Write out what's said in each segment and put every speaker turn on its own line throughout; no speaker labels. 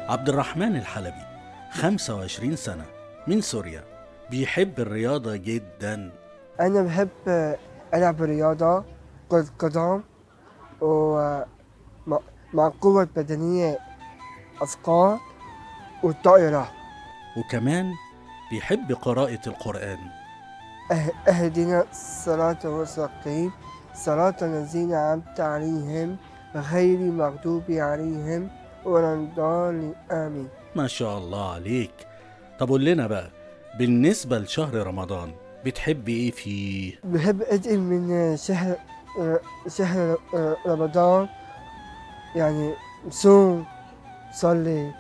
عبد الرحمن الحلبي 25 سنة من سوريا بيحب الرياضة جدا
أنا بحب ألعب رياضة كرة قدم ومع مع قوة بدنية أثقال والطائرة
وكمان بيحب قراءة القرآن
أه- اهدنا الصراط المستقيم صراط الذين أنعمت عليهم غير المغضوب عليهم ولا الضالين آمين
ما شاء الله عليك طب قول لنا بقى بالنسبة لشهر رمضان بتحب ايه فيه
بحب أدعي من شهر شهر رمضان يعني صوم صلي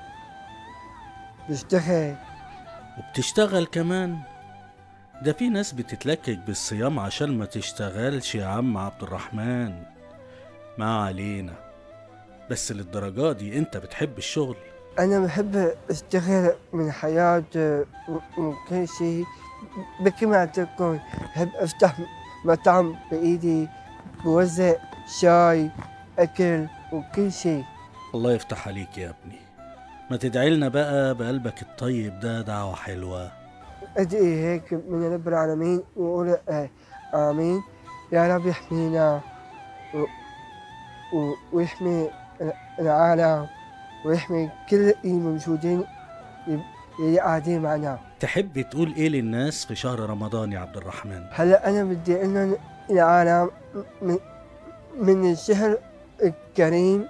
بشتغل
وبتشتغل كمان ده في ناس بتتلكك بالصيام عشان ما تشتغلش يا عم عبد الرحمن ما علينا بس للدرجة دي انت بتحب الشغل
أنا بحب أشتغل من حياة وكل شيء بكما تكون بحب أفتح مطعم بإيدي بوزع شاي أكل وكل شيء
الله يفتح عليك يا ابني ما تدعي لنا بقى بقلبك الطيب ده دعوة حلوة
أدعي هيك من رب العالمين وأقول آه، آمين يا رب يحمينا و... و... ويحمي العالم ويحمي كل الموجودين اللي قاعدين معنا
تحب تقول ايه للناس في شهر رمضان يا عبد الرحمن
هلا أنا بدي أقول لهم العالم من, من الشهر الكريم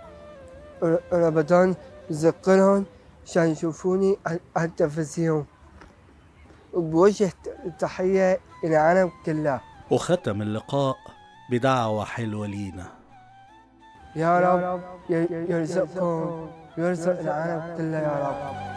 رمضان بذكرهم عشان يشوفوني على التلفزيون وبوجه تحية للعالم كله
وختم اللقاء بدعوة حلوة لينا
يا رب يرزقكم ويرزق العالم كله يا رب